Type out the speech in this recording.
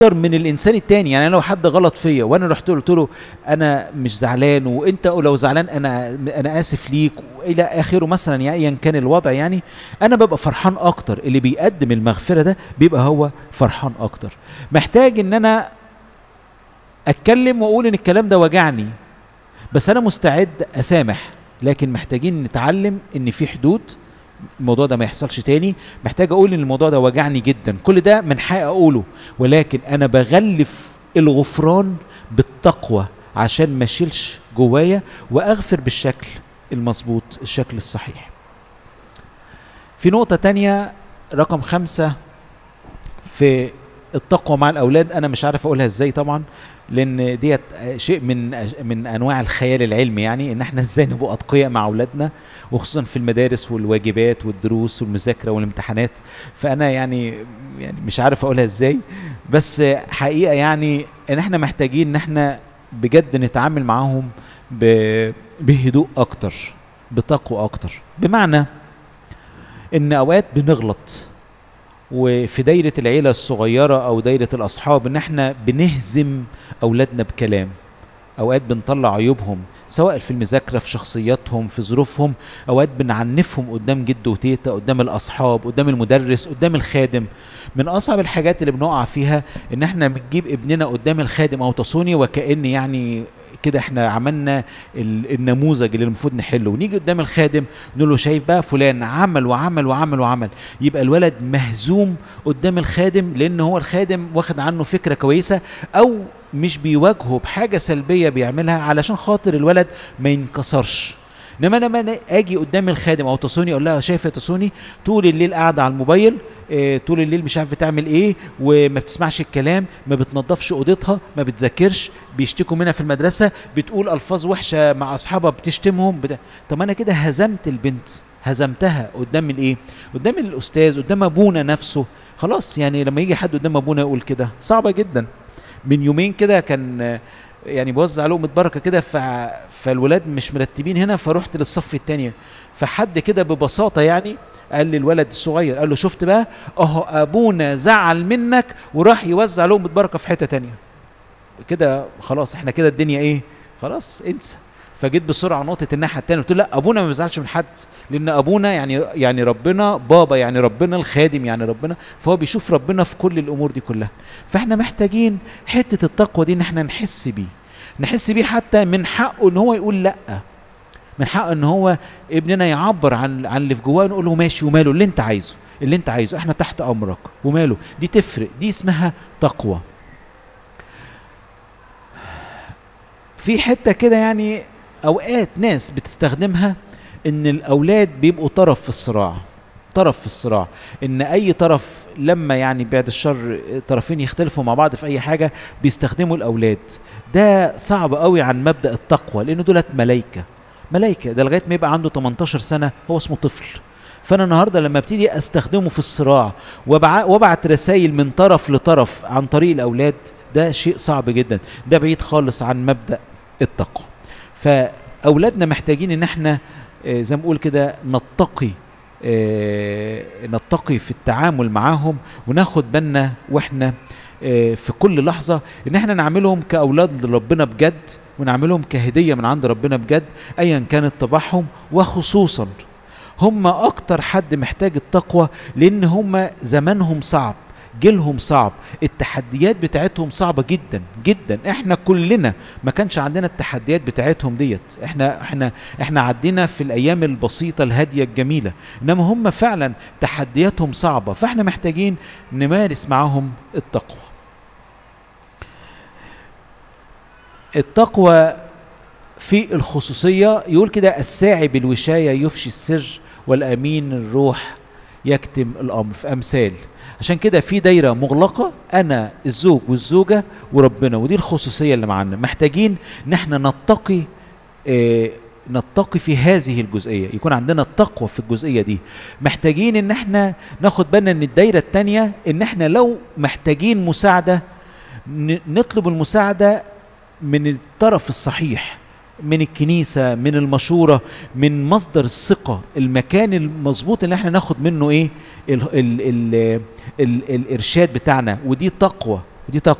من الانسان التاني يعني أنا لو حد غلط فيا وانا رحت قلت له انا مش زعلان وانت لو زعلان انا انا اسف ليك الى اخره مثلا يعني ايا كان الوضع يعني انا ببقى فرحان اكتر اللي بيقدم المغفره ده بيبقى هو فرحان اكتر محتاج ان انا اتكلم واقول ان الكلام ده وجعني بس انا مستعد اسامح لكن محتاجين نتعلم ان في حدود الموضوع ده ما يحصلش تاني محتاج اقول ان الموضوع ده وجعني جدا كل ده من حقي اقوله ولكن انا بغلف الغفران بالتقوى عشان ما اشيلش جوايا واغفر بالشكل المظبوط الشكل الصحيح في نقطة تانية رقم خمسة في التقوى مع الأولاد أنا مش عارف أقولها إزاي طبعا لأن ديت شيء من من أنواع الخيال العلمي يعني إن إحنا إزاي نبقى أتقياء مع أولادنا وخصوصا في المدارس والواجبات والدروس والمذاكرة والامتحانات فأنا يعني يعني مش عارف أقولها إزاي بس حقيقة يعني إن إحنا محتاجين إن إحنا بجد نتعامل معاهم ب- بهدوء أكتر بتقوى أكتر بمعنى إن أوقات بنغلط وفي دايرة العيلة الصغيرة أو دايرة الأصحاب إن إحنا بنهزم أولادنا بكلام أوقات بنطلع عيوبهم سواء في المذاكرة في شخصياتهم في ظروفهم أوقات بنعنفهم قدام جد وتيتا قدام الأصحاب قدام المدرس قدام الخادم من أصعب الحاجات اللي بنقع فيها إن إحنا بنجيب ابننا قدام الخادم أو تصوني وكأن يعني كده احنا عملنا ال- النموذج اللي المفروض نحله ونيجي قدام الخادم نقول له شايف بقى فلان عمل وعمل وعمل وعمل يبقى الولد مهزوم قدام الخادم لان هو الخادم واخد عنه فكره كويسه او مش بيواجهه بحاجه سلبيه بيعملها علشان خاطر الولد ما ينكسرش انما انا لما اجي قدام الخادم او تصوني اقول لها شايفه يا تصوني طول الليل قاعده على الموبايل آه، طول الليل مش عارف بتعمل ايه وما بتسمعش الكلام ما بتنظفش اوضتها ما بتذاكرش بيشتكوا منها في المدرسه بتقول الفاظ وحشه مع اصحابها بتشتمهم بتا... طب انا كده هزمت البنت هزمتها قدام الايه قدام الاستاذ قدام ابونا نفسه خلاص يعني لما يجي حد قدام ابونا يقول كده صعبه جدا من يومين كده كان آه، يعني بوزع لقمة بركة كده ف... فالولاد مش مرتبين هنا فرحت للصف التانية فحد كده ببساطة يعني قال للولد الصغير قال له شفت بقى اهو ابونا زعل منك وراح يوزع لقمة بركة في حتة تانية كده خلاص احنا كده الدنيا ايه خلاص انسى فجيت بسرعه نقطه الناحيه التانية قلت له لا ابونا ما بيزعلش من حد لان ابونا يعني يعني ربنا بابا يعني ربنا الخادم يعني ربنا فهو بيشوف ربنا في كل الامور دي كلها فاحنا محتاجين حته التقوى دي ان احنا نحس بيه نحس بيه حتى من حقه ان هو يقول لا من حقه ان هو ابننا يعبر عن عن اللي في جواه نقول له ماشي وماله اللي انت عايزه اللي انت عايزه احنا تحت امرك وماله دي تفرق دي اسمها تقوى في حته كده يعني اوقات ناس بتستخدمها ان الاولاد بيبقوا طرف في الصراع طرف في الصراع ان اي طرف لما يعني بعد الشر طرفين يختلفوا مع بعض في اي حاجه بيستخدموا الاولاد ده صعب قوي عن مبدا التقوى لان دولت ملائكه ملائكه ده لغايه ما يبقى عنده 18 سنه هو اسمه طفل فانا النهارده لما ابتدي استخدمه في الصراع وابع- وابعت رسائل من طرف لطرف عن طريق الاولاد ده شيء صعب جدا ده بعيد خالص عن مبدا التقوى فاولادنا محتاجين ان احنا آه، زي ما بقول كده نتقي آه، نتقي في التعامل معاهم وناخد بالنا واحنا آه، في كل لحظه ان احنا نعملهم كاولاد لربنا بجد ونعملهم كهديه من عند ربنا بجد ايا كانت طباعهم وخصوصا هم اكتر حد محتاج التقوى لان هم زمانهم صعب جيلهم صعب التحديات بتاعتهم صعبة جدا جدا احنا كلنا ما كانش عندنا التحديات بتاعتهم ديت احنا احنا احنا عدينا في الايام البسيطة الهادية الجميلة انما هم فعلا تحدياتهم صعبة فاحنا محتاجين نمارس معاهم التقوى التقوى في الخصوصية يقول كده الساعي بالوشاية يفشي السر والأمين الروح يكتم الأمر في أمثال عشان كده في دايرة مغلقة أنا الزوج والزوجة وربنا ودي الخصوصية اللي معانا محتاجين إن احنا نتقي اه نتقي في هذه الجزئية يكون عندنا التقوى في الجزئية دي محتاجين إن احنا ناخد بالنا إن الدايرة التانية إن احنا لو محتاجين مساعدة ن- نطلب المساعدة من الطرف الصحيح من الكنيسة من المشورة من مصدر الثقة المكان المظبوط اللي احنا ناخد منه ايه ال ال ال ال الارشاد بتاعنا ودي تقوى ودي